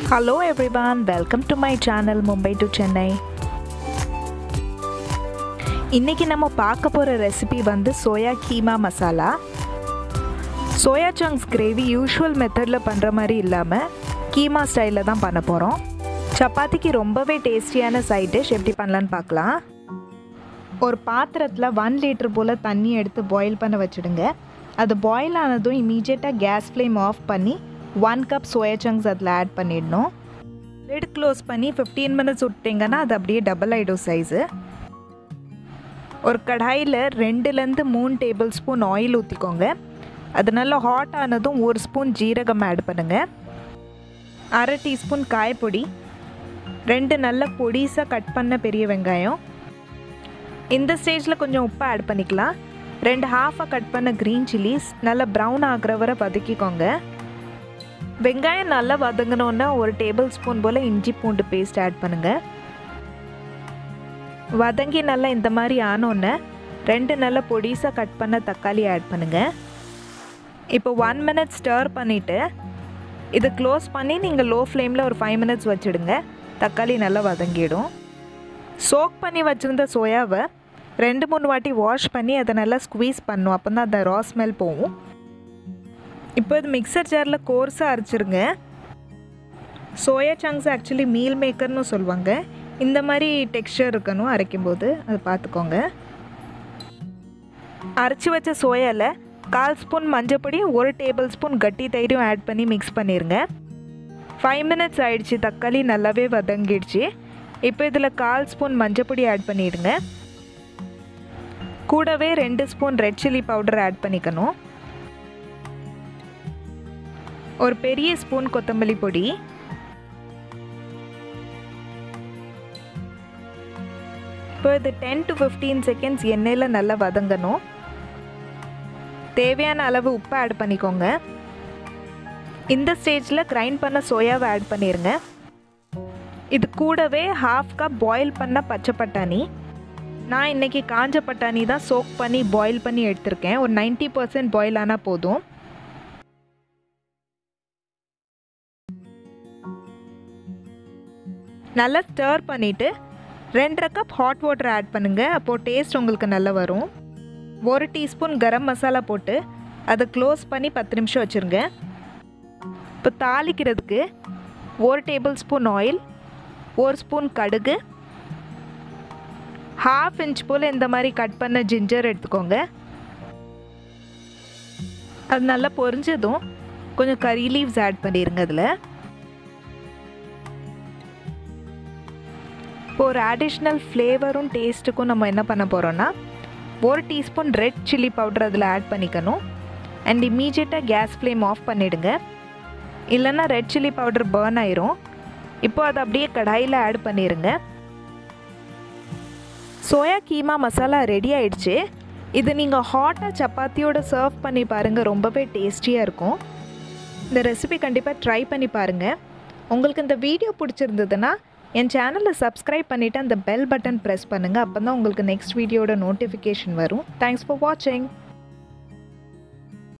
Hello everyone, welcome to my channel Mumbai to Chennai. இன்னைக்கு நம்ம பார்க்க போகிற ரெசிபி வந்து soya keema masala soya chunks gravy usual மெத்தடில் பண்ணுற மாதிரி இல்லாமல் கீமா ஸ்டைலில் தான் பண்ண போகிறோம் சப்பாத்திக்கு ரொம்பவே டேஸ்டியான சைட் டிஷ் எப்படி பண்ணலான்னு பார்க்கலாம் ஒரு பாத்திரத்தில் ஒன் லிட்டர் போல் தண்ணி எடுத்து பாயில் பண்ண வச்சுடுங்க அது பாயில் ஆனதும் இமீடியட்டாக கேஸ் ஃப்ளேம் ஆஃப் பண்ணி ஒன் கப் சோயா சங்க்ஸ் அதில் ஆட் பண்ணிடணும் லிட் க்ளோஸ் பண்ணி ஃபிஃப்டீன் மினிட்ஸ் விட்டிங்கன்னா அது அப்படியே டபுள் ஆகிடும் சைஸு ஒரு கடாயில் ரெண்டுலேருந்து மூணு டேபிள் ஸ்பூன் ஆயில் ஊற்றிக்கோங்க அது நல்லா ஹாட் ஆனதும் ஒரு ஸ்பூன் ஜீரகம் ஆட் பண்ணுங்கள் அரை டீஸ்பூன் காயப்பொடி ரெண்டு நல்ல பொடிசாக கட் பண்ண பெரிய வெங்காயம் இந்த ஸ்டேஜில் கொஞ்சம் உப்பு ஆட் பண்ணிக்கலாம் ரெண்டு ஹாஃபாக கட் பண்ண க்ரீன் சில்லிஸ் நல்லா ப்ரௌன் ஆகிற வரை வதக்கிக்கோங்க வெங்காயம் நல்லா வதங்கினோன்னா ஒரு டேபிள் ஸ்பூன் போல் இஞ்சி பூண்டு பேஸ்ட் ஆட் பண்ணுங்கள் வதங்கி நல்லா இந்த மாதிரி ஆனோன்னே ரெண்டு நல்ல பொடிசாக கட் பண்ண தக்காளி ஆட் பண்ணுங்கள் இப்போ ஒன் மினிட் ஸ்டர் பண்ணிவிட்டு இதை க்ளோஸ் பண்ணி நீங்கள் லோ ஃப்ளேமில் ஒரு ஃபைவ் மினிட்ஸ் வச்சுடுங்க தக்காளி நல்லா வதங்கிடும் சோக் பண்ணி வச்சுருந்த சோயாவை ரெண்டு மூணு வாட்டி வாஷ் பண்ணி அதை நல்லா ஸ்குவீஸ் பண்ணும் அப்போ தான் அந்த ரா ஸ்மெல் போகும் இப்போ இது மிக்சர் ஜாரில் கோர்ஸாக அரைச்சிருங்க சோயா சங்க்ஸ் ஆக்சுவலி மீல் மேக்கர்னு சொல்லுவாங்க இந்த மாதிரி டெக்ஸ்டர் இருக்கணும் அரைக்கும்போது அது பார்த்துக்கோங்க அரைச்சி வச்ச சோயாவில் கால் ஸ்பூன் மஞ்சப்பொடி ஒரு டேபிள் ஸ்பூன் கட்டி தயிரும் ஆட் பண்ணி மிக்ஸ் பண்ணிடுங்க ஃபைவ் மினிட்ஸ் ஆயிடுச்சு தக்காளி நல்லாவே வதங்கிடுச்சு இப்போ இதில் கால் ஸ்பூன் மஞ்சப்பொடி ஆட் பண்ணிடுங்க கூடவே ரெண்டு spoon red chilli powder add பண்ணிக்கணும் ஒரு பெரிய ஸ்பூன் கொத்தமல்லி பொடி இப்போ இது டென் டு ஃபிஃப்டீன் செகண்ட்ஸ் எண்ணெயில் நல்லா வதங்கணும் தேவையான அளவு உப்பு ஆட் பண்ணிக்கோங்க இந்த ஸ்டேஜில் கிரைண்ட் பண்ண சோயாவை ஆட் பண்ணிடுங்க இது கூடவே ஹாஃப் கப் பாயில் பண்ண பச்சை பட்டாணி நான் இன்றைக்கி காஞ்ச பட்டாணி தான் சோக் பண்ணி பாயில் பண்ணி எடுத்திருக்கேன் ஒரு நைன்ட்டி பர்சன்ட் பாயில் ஆனால் போதும் நல்லா ஸ்டர் பண்ணிவிட்டு ரெண்டரை கப் ஹாட் வாட்டர் ஆட் பண்ணுங்கள் அப்போது டேஸ்ட் உங்களுக்கு நல்லா வரும் ஒரு டீஸ்பூன் கரம் மசாலா போட்டு அதை க்ளோஸ் பண்ணி பத்து நிமிஷம் வச்சுருங்க இப்போ தாளிக்கிறதுக்கு ஒரு டேபிள் ஸ்பூன் ஆயில் ஒரு ஸ்பூன் கடுகு ஹாஃப் இன்ச் போல் இந்த மாதிரி கட் பண்ண ஜிஞ்சர் எடுத்துக்கோங்க அது நல்லா பொரிஞ்சதும் கொஞ்சம் கறி லீவ்ஸ் ஆட் பண்ணிடுங்க அதில் இப்போ ஒரு அடிஷ்னல் ஃப்ளேவரும் டேஸ்ட்டுக்கும் நம்ம என்ன பண்ண போகிறோன்னா ஒரு டீஸ்பூன் ரெட் சில்லி பவுடர் அதில் ஆட் பண்ணிக்கணும் அண்ட் இம்மீடியட்டாக கேஸ் ஃப்ளேம் ஆஃப் பண்ணிவிடுங்க இல்லைன்னா ரெட் சில்லி பவுடர் பேர்ன் ஆயிரும் இப்போ அதை அப்படியே கடாயில் ஆட் பண்ணிடுங்க சோயா கீமா மசாலா ரெடி ஆயிடுச்சு இது நீங்கள் ஹாட்டாக சப்பாத்தியோட சர்வ் பண்ணி பாருங்கள் ரொம்பவே டேஸ்டியாக இருக்கும் இந்த ரெசிபி கண்டிப்பாக ட்ரை பண்ணி பாருங்கள் உங்களுக்கு இந்த வீடியோ பிடிச்சிருந்ததுன்னா என் சேனலை சப்ஸ்கிரைப் பண்ணிவிட்டு அந்த பெல் பட்டன் ப்ரெஸ் பண்ணுங்கள் அப்போ தான் உங்களுக்கு நெக்ஸ்ட் வீடியோட நோட்டிஃபிகேஷன் வரும் தேங்க்ஸ் ஃபார் வாட்சிங்